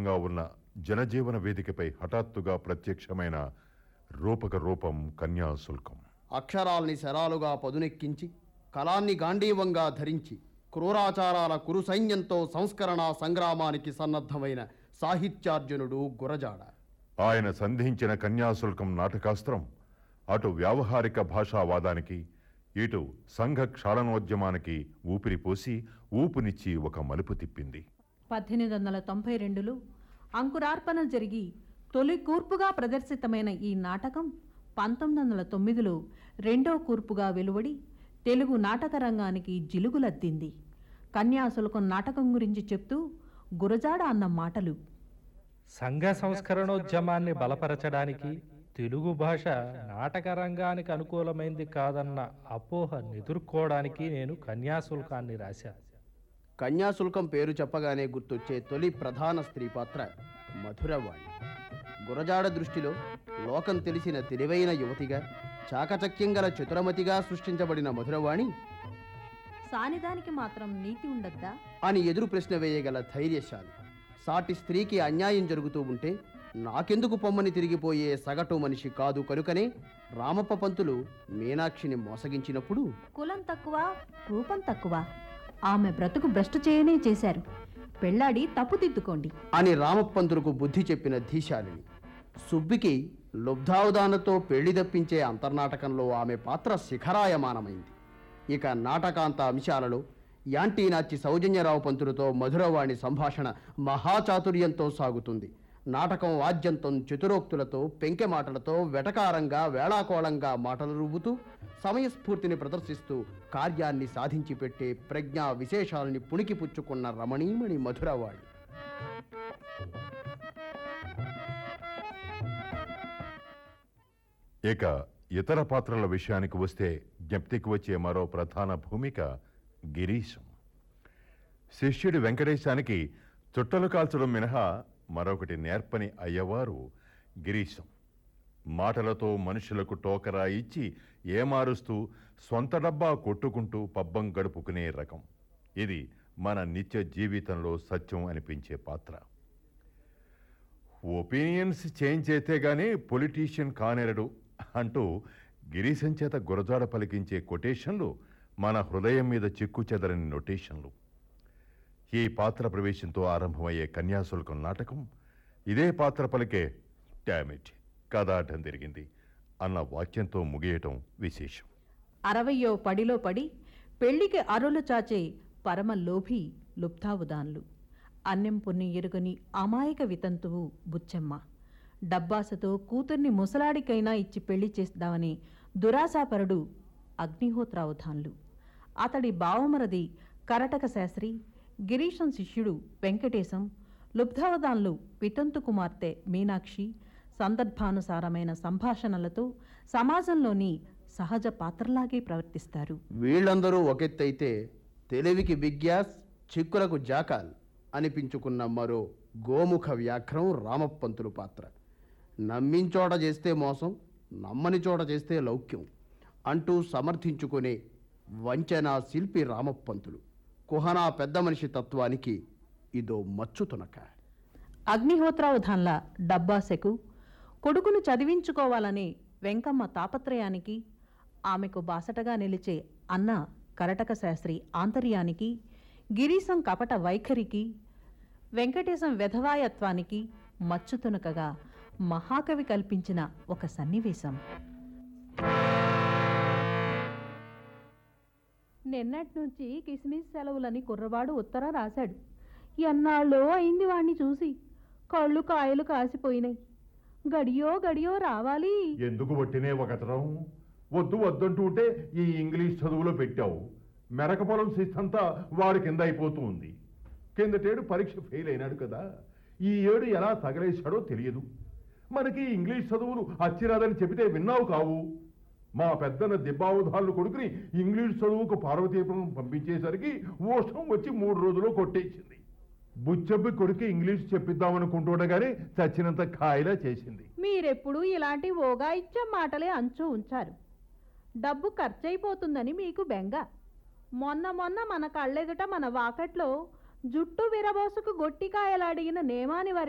నిశ్శబ్దంగా ఉన్న జనజీవన వేదికపై హఠాత్తుగా ప్రత్యక్షమైన రూపక రూపం కన్యాశుల్కం అక్షరాల్ని శరాలుగా పదునెక్కించి కళాన్ని గాంధీవంగా ధరించి క్రూరాచారాల కురు సైన్యంతో సంస్కరణ సంగ్రామానికి సన్నద్ధమైన సాహిత్యార్జునుడు గురజాడ ఆయన సంధించిన కన్యాశుల్కం నాటకాస్త్రం అటు వ్యావహారిక భాషావాదానికి ఇటు సంఘ క్షాళనోద్యమానికి ఊపిరిపోసి ఊపునిచ్చి ఒక మలుపు తిప్పింది పద్దెనిమిది వందల తొంభై రెండులో అంకురార్పణ జరిగి తొలి కూర్పుగా ప్రదర్శితమైన ఈ నాటకం పంతొమ్మిది వందల తొమ్మిదిలో రెండో కూర్పుగా వెలువడి తెలుగు నాటక రంగానికి జిలుగులద్దింది కన్యాశుల్కం నాటకం గురించి చెప్తూ గురజాడ అన్న మాటలు సంఘ సంస్కరణోద్యమాన్ని బలపరచడానికి తెలుగు భాష నాటక రంగానికి అనుకూలమైంది కాదన్న అపోహను ఎదుర్కోవడానికి నేను కన్యాశుల్కాన్ని రాశాను కన్యాశుల్కం పేరు చెప్పగానే గుర్తొచ్చే తొలి ప్రధాన స్త్రీ పాత్ర మధురవాణి గురజాడ దృష్టిలో లోకం తెలిసిన తెలివైన యువతిగా చాకచక్యం గల చతురమతిగా సృష్టించబడిన మధురవాణి సానిదానికి మాత్రం నీతి ఉండద్దా అని ఎదురు ప్రశ్న వేయగల ధైర్యశాలి సాటి స్త్రీకి అన్యాయం జరుగుతూ ఉంటే నాకెందుకు పొమ్మని తిరిగిపోయే సగటు మనిషి కాదు కనుకనే రామప్ప పంతులు మీనాక్షిని మోసగించినప్పుడు కులం తక్కువ రూపం తక్కువ ఆమె బ్రతుకు భ్రష్టు చేయనే చేశారు పెళ్ళాడి తప్పుదిద్దుకోండి అని రామప్పంతులకు బుద్ధి చెప్పిన ధీశాలిని సుబ్బికి లుబ్ధావధానతో పెళ్లి దప్పించే అంతర్నాటకంలో ఆమె పాత్ర శిఖరాయమానమైంది ఇక నాటకాంత అంశాలలో యాంటీనాచి సౌజన్యరావు పంతులతో మధురవాణి సంభాషణ మహాచాతుర్యంతో సాగుతుంది నాటకం వాద్యంతం చతురోక్తులతో పెంకె మాటలతో వెటకారంగా వేళాకోళంగా మాటలు రువ్వుతూ సమయస్ఫూర్తిని ప్రదర్శిస్తూ కార్యాన్ని సాధించి పెట్టే ప్రజ్ఞా విశేషాలని పుణికిపుచ్చుకున్న రమణీమణి మధురవాణి ఇక ఇతర పాత్రల విషయానికి వస్తే జ్ఞప్తికి వచ్చే మరో ప్రధాన భూమిక గిరీశం శిష్యుడి వెంకటేశానికి చుట్టలు కాల్చడం మినహా మరొకటి నేర్పని అయ్యవారు గిరీశం మాటలతో మనుషులకు టోకరా ఇచ్చి ఏమారుస్తూ సొంత డబ్బా కొట్టుకుంటూ పబ్బం గడుపుకునే రకం ఇది మన నిత్య జీవితంలో సత్యం అనిపించే పాత్ర ఒపీనియన్స్ చేంజ్ అయితే గానీ పొలిటీషియన్ కానేరడు అంటూ గిరీశం చేత గురజాడ పలికించే కొటేషన్లు మన హృదయం మీద చిక్కు చెదరని నొటేషన్లు ఈ పాత్ర ప్రవేశంతో ఆరంభమయ్యే కన్యాశుల్కం నాటకం ఇదే పాత్ర పలికే డామిట్ కథాటం తిరిగింది అన్న వాక్యంతో ముగియటం విశేషం అరవయో పడిలో పడి పెళ్లికి అరులు చాచే పరమ లోభి లుబ్ధావుదాన్లు అన్నెం పుణ్యం ఎరుగని అమాయక వితంతువు బుచ్చెమ్మ డబ్బాసతో కూతుర్ని ముసలాడికైనా ఇచ్చి పెళ్లి చేద్దామని దురాశాపరుడు అగ్నిహోత్రావుధాన్లు అతడి బావమరది కరటక శాస్త్రి గిరీశం శిష్యుడు వెంకటేశం లుబ్ధావదాన్లు వితంతు కుమార్తె మీనాక్షి సందర్భానుసారమైన సంభాషణలతో సమాజంలోని సహజ పాత్రలాగే ప్రవర్తిస్తారు వీళ్ళందరూ ఒకెత్తైతే తెలివికి బిగ్యాస్ చిక్కులకు జాకాల్ అనిపించుకున్న మరో గోముఖ వ్యాఘ్రం రామప్పంతులు పాత్ర నమ్మించోట చేస్తే మోసం నమ్మని చోట చేస్తే లౌక్యం అంటూ సమర్థించుకునే వంచనా శిల్పి రామప్పంతులు కుహనా పెద్ద మనిషి తత్వానికి ఇదో మచ్చు తునక అగ్నిహోత్రావధాన్ల డబ్బాసెకు కొడుకును చదివించుకోవాలనే వెంకమ్మ తాపత్రయానికి ఆమెకు బాసటగా నిలిచే అన్న కరటక శాస్త్రి ఆంతర్యానికి గిరీశం కపట వైఖరికి వెంకటేశం వెధవాయత్వానికి మచ్చుతునకగా మహాకవి కల్పించిన ఒక సన్నివేశం నిన్నటి నుంచి కిస్మిస్ సెలవులని కుర్రవాడు ఉత్తరం రాశాడు ఎన్నాళ్ళో అయింది వాణ్ణి చూసి కళ్ళు కాయలు కాసిపోయినాయి గడియో గడియో రావాలి ఎందుకు పట్టినే ఒకతరం వద్దు వద్దంటూ ఉంటే ఈ ఇంగ్లీష్ చదువులో పెట్టావు మెరక పొలం శిస్తంతా వాడి కింద అయిపోతూ ఉంది కిందటేడు పరీక్ష ఫెయిల్ అయినాడు కదా ఈ ఏడు ఎలా తగలేశాడో తెలియదు మనకి ఇంగ్లీష్ చదువులు అచ్చిరాదని చెబితే విన్నావు కావు మా పెద్దన దిబ్బావధానులు కొడుకుని ఇంగ్లీష్ చదువుకు పార్వతీపురం పంపించేసరికి ఓషం వచ్చి మూడు రోజులు కొట్టేసింది బుచ్చబ్బి కొడుకు ఇంగ్లీష్ చెప్పిద్దామనుకుంటుండగానే చచ్చినంత ఖాయిలా చేసింది మీరెప్పుడు ఇలాంటి ఓగా ఇచ్చే మాటలే అంచు ఉంచారు డబ్బు ఖర్చయిపోతుందని మీకు బెంగ మొన్న మొన్న మన కళ్ళెదుట మన వాకట్లో జుట్టు విరబోసుకు గొట్టికాయలాడిగిన నేమాని వారి